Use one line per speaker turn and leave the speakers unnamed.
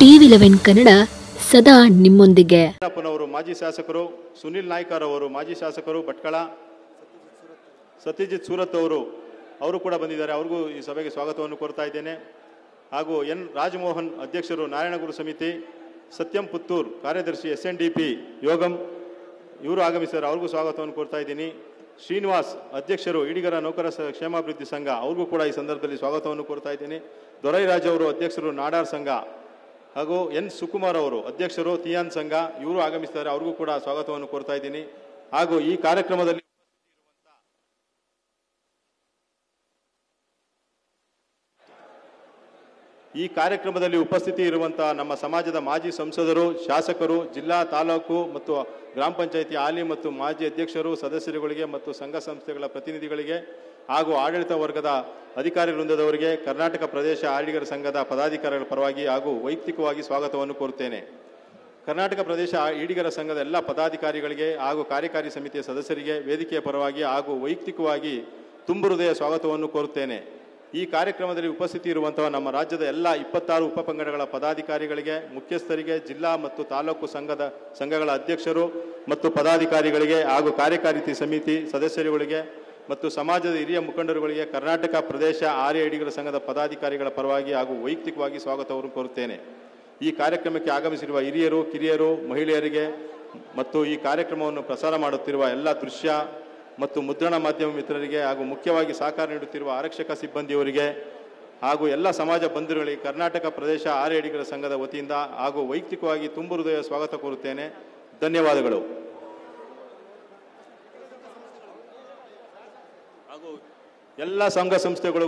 TV eleven Kannada ಸದಾ ನಿಮ್ಮೊಂದಿಗೆ
ಯಡಿಯೂರಪ್ಪನವರು ಮಾಜಿ ಶಾಸಕರು ಸುನಿಲ್ ನಾಯ್ಕರ್ ಅವರು ಮಾಜಿ ಶಾಸಕರು ಭಟ್ಕಳ ಸತ್ಯಜಿತ್ ಸೂರತ್ ಅವರು ಅವರು ಕೂಡ ಬಂದಿದ್ದಾರೆ ಅವ್ರಿಗೂ ಈ ಸಭೆಗೆ ಸ್ವಾಗತವನ್ನು ಕೋರ್ತಾ ಇದ್ದೇನೆ ಹಾಗೂ ಎನ್ ರಾಜಮೋಹನ್ ಅಧ್ಯಕ್ಷರು ನಾರಾಯಣಗುರು ಸಮಿತಿ ಸತ್ಯಂ ಪುತ್ತೂರ್ ಕಾರ್ಯದರ್ಶಿ S N D P Yogam ಇವರು ಆಗಮಿಸಿದ್ದಾರೆ ಅವ್ರಿಗೂ ಸ್ವಾಗತವನ್ನು ಕೋರ್ತಾ ಇದ್ದೀನಿ ಶ್ರೀನಿವಾಸ್ ಅಧ್ಯಕ್ಷರು ಇಡಿಗರ ನೌಕರ ಸ- ಕ್ಷೇಮಾಭಿವೃದ್ಧಿ ಸಂಘ ಅವ್ರಿಗೂ ಕೂಡ ಈ ಸಂದರ್ಭದಲ್ಲಿ ಸ್ವಾಗತವನ್ನು ಕೋರ್ತಾ ಇದ್ದೀನಿ ದೊರೈರಾಜ್ ಅವರು ಅಧ್ಯಕ್ಷರು ನಾಡಾರ್ ಸಂಘ ಹಾಗೂ ಎನ್ ಸುಕುಮಾರ್ ಅವರು ಅಧ್ಯಕ್ಷರು ತಿಯಾನ್ ಸಂಘ ಇವರು ಆಗಮಿಸಿದ್ದಾರೆ ಅವ್ರಿಗೂ ಕೂಡ ಸ್ವಾಗತವನ್ನು ಕೋರ್ತಾ ಇದ್ದೀನಿ ಹಾಗೂ ಈ ಕಾರ್ಯಕ್ರಮದಲ್ಲಿ ಈ ಕಾರ್ಯಕ್ರಮದಲ್ಲಿ ಉಪಸ್ಥಿತಿ ಇರುವಂತಹ ನಮ್ಮ ಸಮಾಜದ ಮಾಜಿ ಸಂಸದರು ಶಾಸಕರು ಜಿಲ್ಲಾ ತಾಲೂಕು ಮತ್ತು ಗ್ರಾಮ ಪಂಚಾಯಿತಿ ಹಾಲಿ ಮತ್ತು ಮಾಜಿ ಅಧ್ಯಕ್ಷರು ಸದಸ್ಯರುಗಳಿಗೆ ಮತ್ತು ಸಂಘ ಸಂಸ್ಥೆಗಳ ಪ್ರತಿನಿಧಿಗಳಿಗೆ ಹಾಗೂ ಆಡಳಿತ ವರ್ಗದ ಅಧಿಕಾರಿ ವೃಂದದವರಿಗೆ ಕರ್ನಾಟಕ ಪ್ರದೇಶ ಆಡಿಗರ ಸಂಘದ ಪದಾಧಿಕಾರಿಗಳ ಪರವಾಗಿ ಹಾಗೂ ವೈಯಕ್ತಿಕವಾಗಿ ಸ್ವಾಗತವನ್ನು ಕೋರುತ್ತೇನೆ ಕರ್ನಾಟಕ ಪ್ರದೇಶ ಈಡಿಗರ ಸಂಘದ ಎಲ್ಲ ಪದಾಧಿಕಾರಿಗಳಿಗೆ ಹಾಗೂ ಕಾರ್ಯಕಾರಿ ಸಮಿತಿಯ ಸದಸ್ಯರಿಗೆ ವೇದಿಕೆಯ ಪರವಾಗಿ ಹಾಗೂ ವೈಯಕ್ತಿಕವಾಗಿ ತುಂಬು ಹೃದಯ ಸ್ವಾಗತವನ್ನು ಕೋರುತ್ತೇನೆ ಈ ಕಾರ್ಯಕ್ರಮದಲ್ಲಿ ಉಪಸ್ಥಿತಿ ಇರುವಂತಹ ನಮ್ಮ ರಾಜ್ಯದ ಎಲ್ಲ ಇಪ್ಪತ್ತಾರು ಉಪಪಂಗಡಗಳ ಪದಾಧಿಕಾರಿಗಳಿಗೆ ಮುಖ್ಯಸ್ಥರಿಗೆ ಜಿಲ್ಲಾ ಮತ್ತು ತಾಲೂಕು ಸಂಘದ ಸಂಘಗಳ ಅಧ್ಯಕ್ಷರು ಮತ್ತು ಪದಾಧಿಕಾರಿಗಳಿಗೆ ಹಾಗೂ ಕಾರ್ಯಕಾರಿ ಸಮಿತಿ ಸದಸ್ಯರುಗಳಿಗೆ ಮತ್ತು ಸಮಾಜದ ಹಿರಿಯ ಮುಖಂಡರುಗಳಿಗೆ ಕರ್ನಾಟಕ ಪ್ರದೇಶ ಆರ್ಯ ಐಡಿಗರ ಸಂಘದ ಪದಾಧಿಕಾರಿಗಳ ಪರವಾಗಿ ಹಾಗೂ ವೈಯಕ್ತಿಕವಾಗಿ ಸ್ವಾಗತವನ್ನು ಕೋರುತ್ತೇನೆ ಈ ಕಾರ್ಯಕ್ರಮಕ್ಕೆ ಆಗಮಿಸಿರುವ ಹಿರಿಯರು ಕಿರಿಯರು ಮಹಿಳೆಯರಿಗೆ ಮತ್ತು ಈ ಕಾರ್ಯಕ್ರಮವನ್ನು ಪ್ರಸಾರ ಮಾಡುತ್ತಿರುವ ಎಲ್ಲ ದೃಶ್ಯ ಮತ್ತು ಮುದ್ರಣ ಮಾಧ್ಯಮ ಮಿತ್ರರಿಗೆ ಹಾಗೂ ಮುಖ್ಯವಾಗಿ ಸಹಕಾರ ನೀಡುತ್ತಿರುವ ಆರಕ್ಷಕ ಸಿಬ್ಬಂದಿಯವರಿಗೆ ಹಾಗೂ ಎಲ್ಲ ಸಮಾಜ ಬಂಧುಗಳಿಗೆ ಕರ್ನಾಟಕ ಪ್ರದೇಶ ಆರ್ಯ ಅಡಿಗರ ಸಂಘದ ವತಿಯಿಂದ ಹಾಗೂ ವೈಯಕ್ತಿಕವಾಗಿ ತುಂಬು ಹೃದಯ ಸ್ವಾಗತ ಕೋರುತ್ತೇನೆ ಧನ್ಯವಾದಗಳು ಹಾಗೂ ಎಲ್ಲ ಸಂಘ ಸಂಸ್ಥೆಗಳು